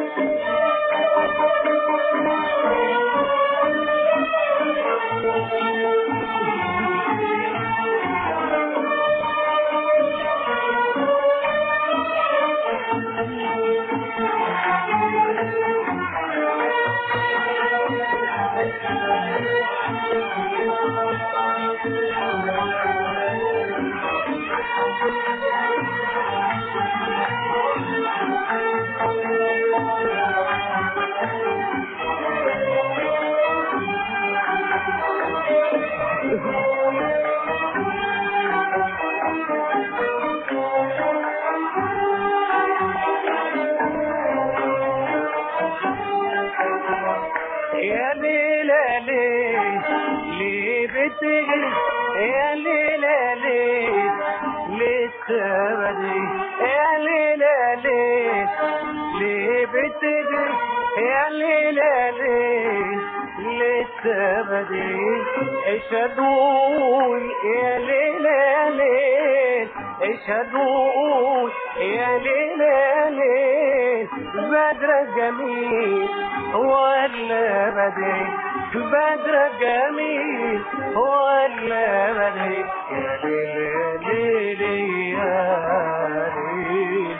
يا ليلى ليه ليه بتجري يا ليلى ليه لسه بدري يا ليلى ليه ليه بتجري يا ليلى ليه لسه بدري اشهدوا يا ليلى ليه اشهدوا يا ليلى ليه بدر جميل ولا بدري بدر جميل ولا بدري يا ليلى ليلى يا ليل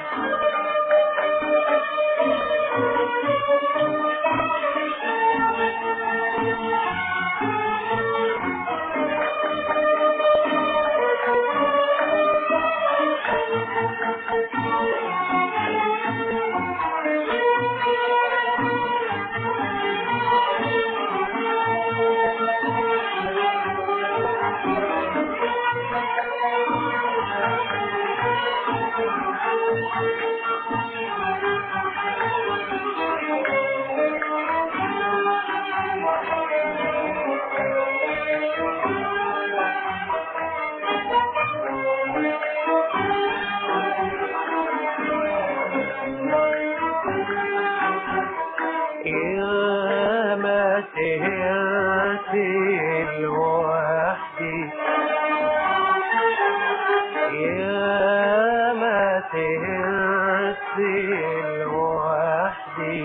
يا ما سهرت لوحدي يا ما سهرت لوحدي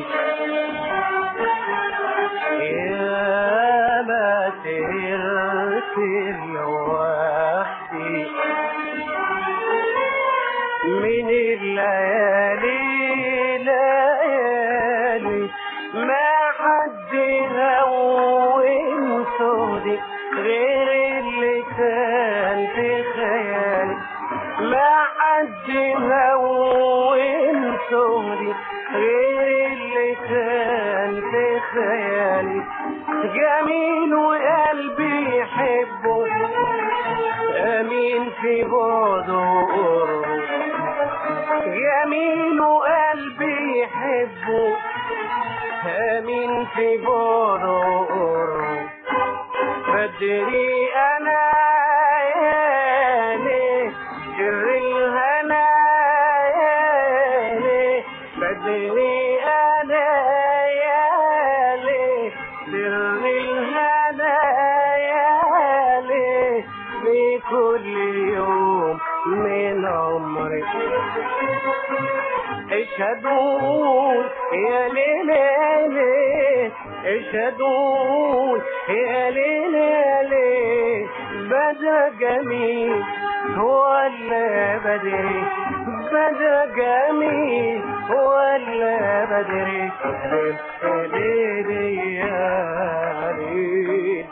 يا ما سهرت لوحدي من الليالي ليالي ما حد هون صوتي غير اللي كان في خيالي ما حد هون صوتي غير اللي كان في خيالي جميل وقلبي يحبه امين في بعده قربه جميل وقلبي يحبه امين في بعده قربه بدري انا يا ليه سر الهنا يا ليه بدري انا يا ليه سر الهنا يا ليه في كل يوم من عمري اشهدوا يا ليلى اشهدوا يا ليلى بدر جميل ولا بدري بدر جميل ولا بدري ليلي يا ليل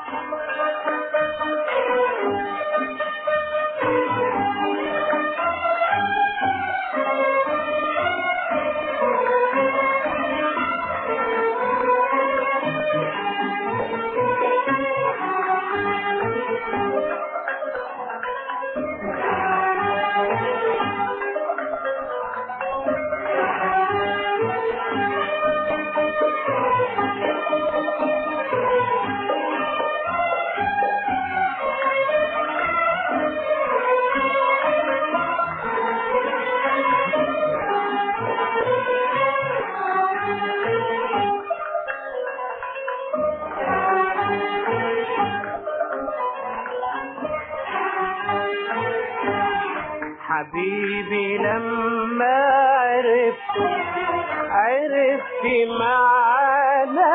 عرفت معنى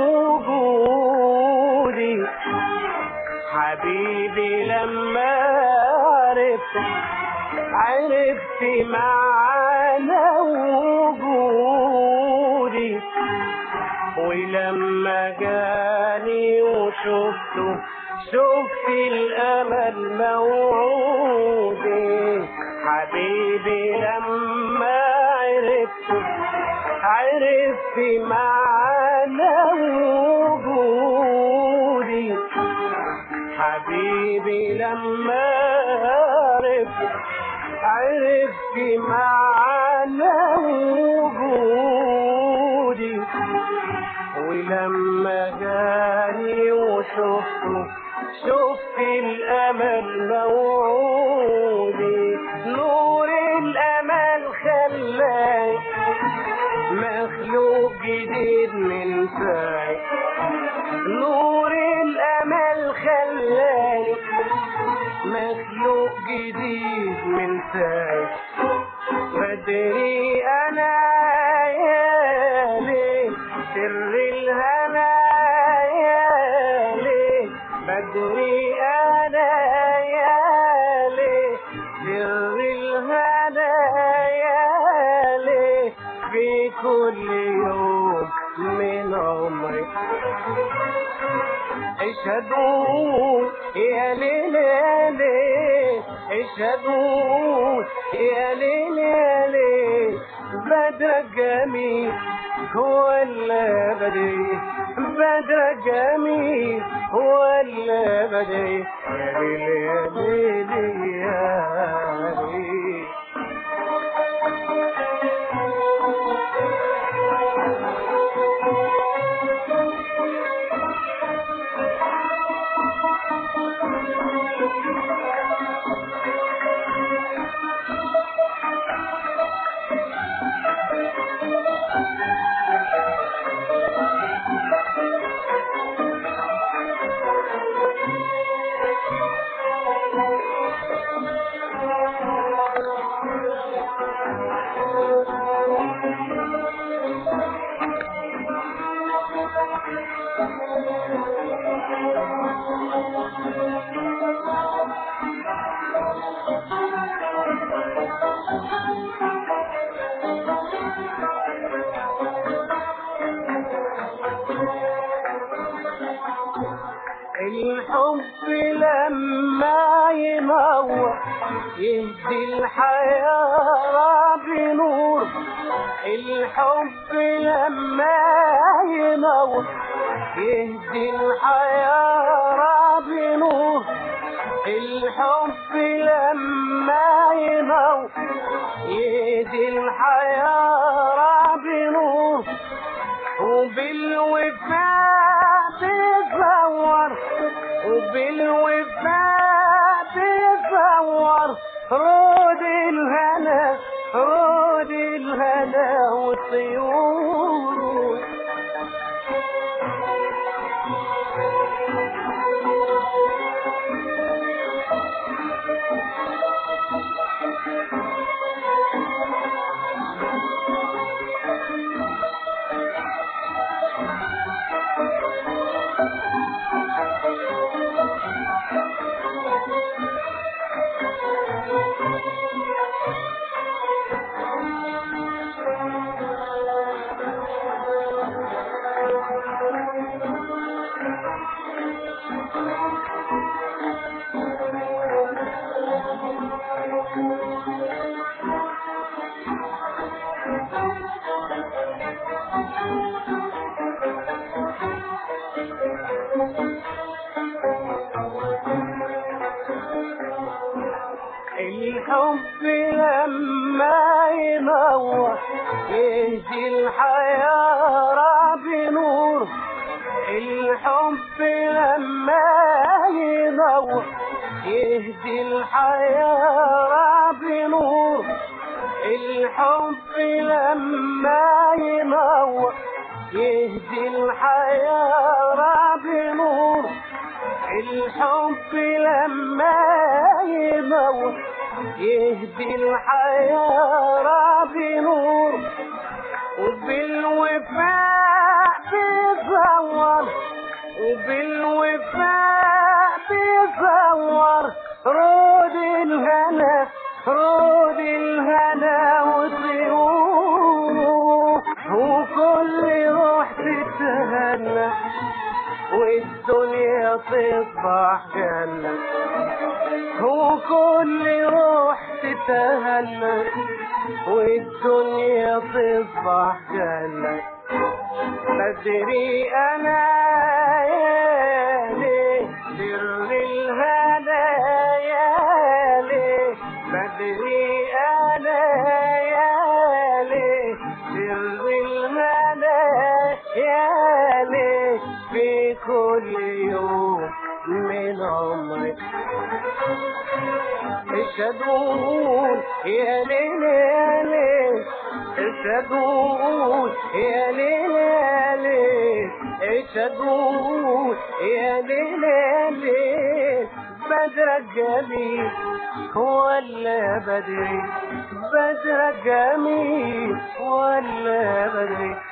وجودي حبيبي لما عرفت عرفت معنى وجودي ولما جاني وشفته شفت الامل موعودي حبيبي لما عرفت عرفت معنى وجودي حبيبي لما عرفت عرفت معنى وجودي ولما جاني وشفته شفت الامل موعودي نور الامل خلاني مخلوق جديد من ساعي نور الامل خلاني مخلوق جديد من ساعي بدري انا يا ليل سر الهنا يا ليل بدري انا يا ليل سر الهنا يا ليل في كل يوم من عمري اشهدوا يا ليل يا ليل اشهدوا يا ليل يا ليل بدر جميل هو اللي بدري بدر جميل هو اللي بدري يا ليل يا ليل يا ليل الحب لما ينور يهدي الحياة بنور الحب لما ينور يهدي الحياة بنور الحب لما ينور يهدي الحياة بنور وبالوفاء تزور وبالوفاء تزور رود الهنا رود الهنا والطيور الحب لما ينور يهدي الحياة بنور الحب لما ينور يهدي الحياة بنور الحب لما ينور يهدي الحياة بنور الحب لما ينور يهدي الحياة بنور وب وكل روح تتهنى والدنيا تصبح جنة وكل روح تتهنى والدنيا تصبح جنة بدري انا يا ليه سر الهدايا ليه بدري انا يا ليه سر الهدايا ليه في كل يوم من عمري اشهدون يا ليل يا ليل اشهدون يا ليل يا ليل اشهدون يا ليل يا ليل بدر الجميل ولا بدري بدر الجميل ولا بدري